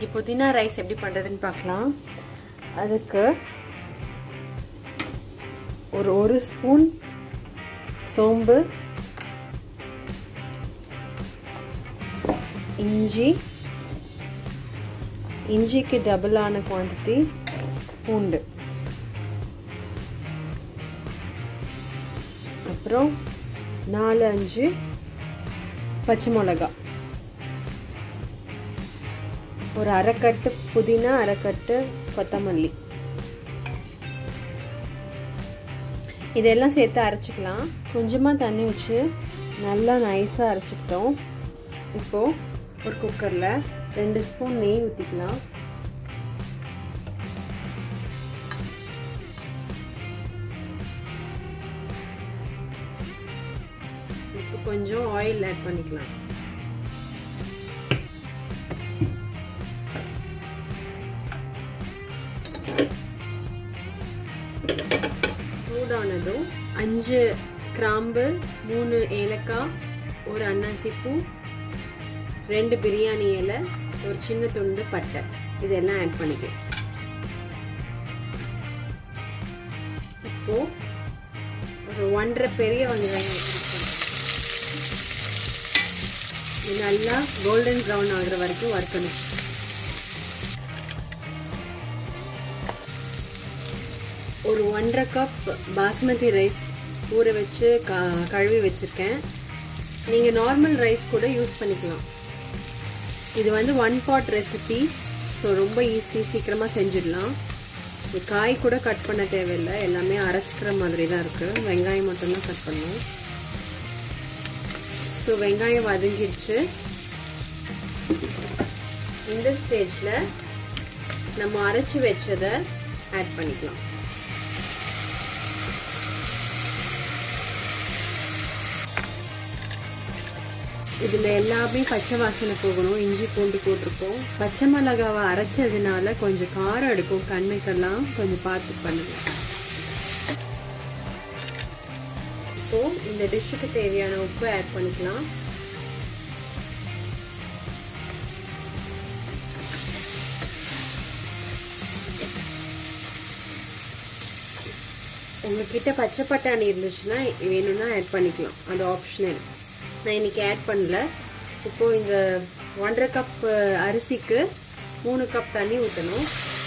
இன்னைக்கு புதினா ரைஸ் எப்படி பண்ணுறதுன்னு பார்க்கலாம் அதுக்கு ஒரு ஒரு ஸ்பூன் சோம்பு இஞ்சி இஞ்சிக்கு டபுளான குவான்டிட்டி பூண்டு அப்புறம் நாலு அஞ்சு பச்சை மிளகா ஒரு அரைக்கட்டு புதினா அரைக்கட்டு கொத்தமல்லி இதெல்லாம் சேர்த்து அரைச்சிக்கலாம் கொஞ்சமாக தண்ணி வச்சு நல்லா நைஸாக அரைச்சிக்கிட்டோம் இப்போது ஒரு குக்கரில் ரெண்டு ஸ்பூன் நெய் ஊற்றிக்கலாம் இப்போ கொஞ்சம் ஆயில் ஆட் பண்ணிக்கலாம் சூடானதும் அஞ்சு கிராம்பு மூணு ஏலக்காய் ஒரு அன்னாசிப்பூ ரெண்டு பிரியாணி இலை ஒரு சின்ன துண்டு பட்டை இதெல்லாம் ஆட் பண்ணிக்கலாம் இப்போ ஒரு ஒன்றரை பெரிய வெங்காயம் இது நல்லா கோல்டன் ப்ரௌன் ஆகுற வரைக்கும் வறுக்கணும் ஒரு ஒன்றரை கப் பாஸ்மதி ரைஸ் ஊற வச்சு க கழுவி வச்சுருக்கேன் நீங்கள் நார்மல் ரைஸ் கூட யூஸ் பண்ணிக்கலாம் இது வந்து ஒன் பாட் ரெசிபி ஸோ ரொம்ப ஈஸி சீக்கிரமாக செஞ்சிடலாம் இது காய் கூட கட் பண்ண தேவையில்லை எல்லாமே அரைச்சிக்கிற மாதிரி தான் இருக்குது வெங்காயம் மட்டும்தான் கட் பண்ணணும் ஸோ வெங்காயம் வதங்கிடுச்சு இந்த ஸ்டேஜில் நம்ம அரைச்சி வச்சதை ஆட் பண்ணிக்கலாம் இதில் எல்லாமே பச்சை வாசனை போகணும் இஞ்சி பூண்டு போட்டிருக்கோம் பச்சை மிளகாவை அரைச்சதுனால கொஞ்சம் காரம் எடுக்கும் கண்ணுக்கெல்லாம் கொஞ்சம் பார்த்து பண்ணுங்க இப்போ இந்த டிஷ்ஷுக்கு தேவையான உப்பு ஆட் பண்ணிக்கலாம் உங்ககிட்ட பச்சை பட்டாணி இருந்துச்சுன்னா வேணும்னா ஆட் பண்ணிக்கலாம் அது ஆப்ஷனல் நான் இன்னைக்கு ஆட் பண்ணல இப்போது இந்த ஒன்றரை கப் அரிசிக்கு மூணு கப் தண்ணி ஊற்றணும்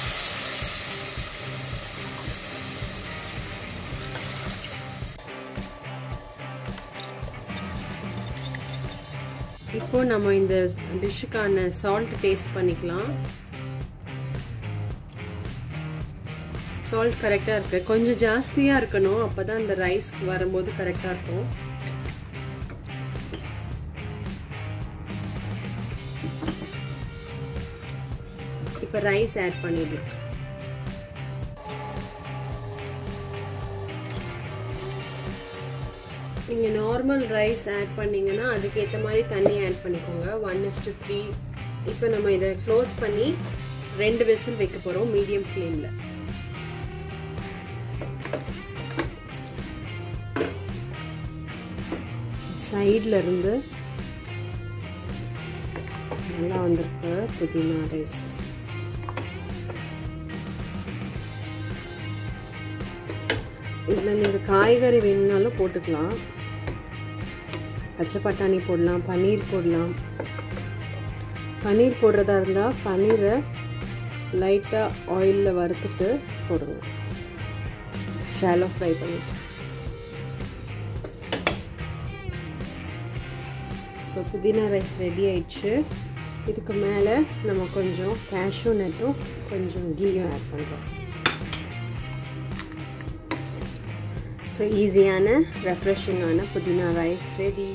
இப்போ நம்ம இந்த டிஷ்ஷுக்கான சால்ட் டேஸ்ட் பண்ணிக்கலாம் சால்ட் கரெக்டாக இருக்குது கொஞ்சம் ஜாஸ்தியாக இருக்கணும் அப்போ தான் இந்த ரைஸ்க்கு வரும்போது கரெக்டாக இருக்கும் இப்போ ரைஸ் ஆட் பண்ணிடலாம் நீங்கள் நார்மல் ரைஸ் ஆட் பண்ணிங்கன்னா அதுக்கேற்ற மாதிரி தண்ணி ஆட் பண்ணிக்கோங்க ஒன் இஸ் டு த்ரீ இப்போ நம்ம இதை க்ளோஸ் பண்ணி ரெண்டு விசில் வைக்க போகிறோம் மீடியம் ஃப்ளேமில் சைடில் இருந்து நல்லா வந்திருக்கு புதினா ரைஸ் இதில் நீங்கள் காய்கறி வேணுனாலும் போட்டுக்கலாம் பச்சை பட்டாணி போடலாம் பன்னீர் போடலாம் பன்னீர் போடுறதா இருந்தால் பன்னீரை லைட்டாக ஆயிலில் வறுத்துட்டு போடுங்க ஷாலோ ஃப்ரை பண்ணிட்டு ஸோ புதினா ரைஸ் ரெடி ஆயிடுச்சு இதுக்கு மேலே நம்ம கொஞ்சம் கேஷ்யூ நட்டும் கொஞ்சம் கீயும் ஆட் பண்ணுறோம் ஸோ ஈஸியான ரெஃப்ரெஷிங்கான புதினா rice ready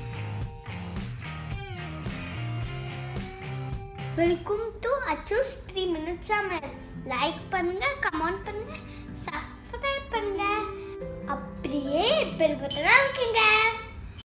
welcome to Achu's three minutes சமையல் லைக் பண்ணுங்க கமெண்ட் பண்ணுங்க சப்ஸ்கிரைப் பண்ணுங்க அப்படியே பெல் பட்டன் அமுக்குங்க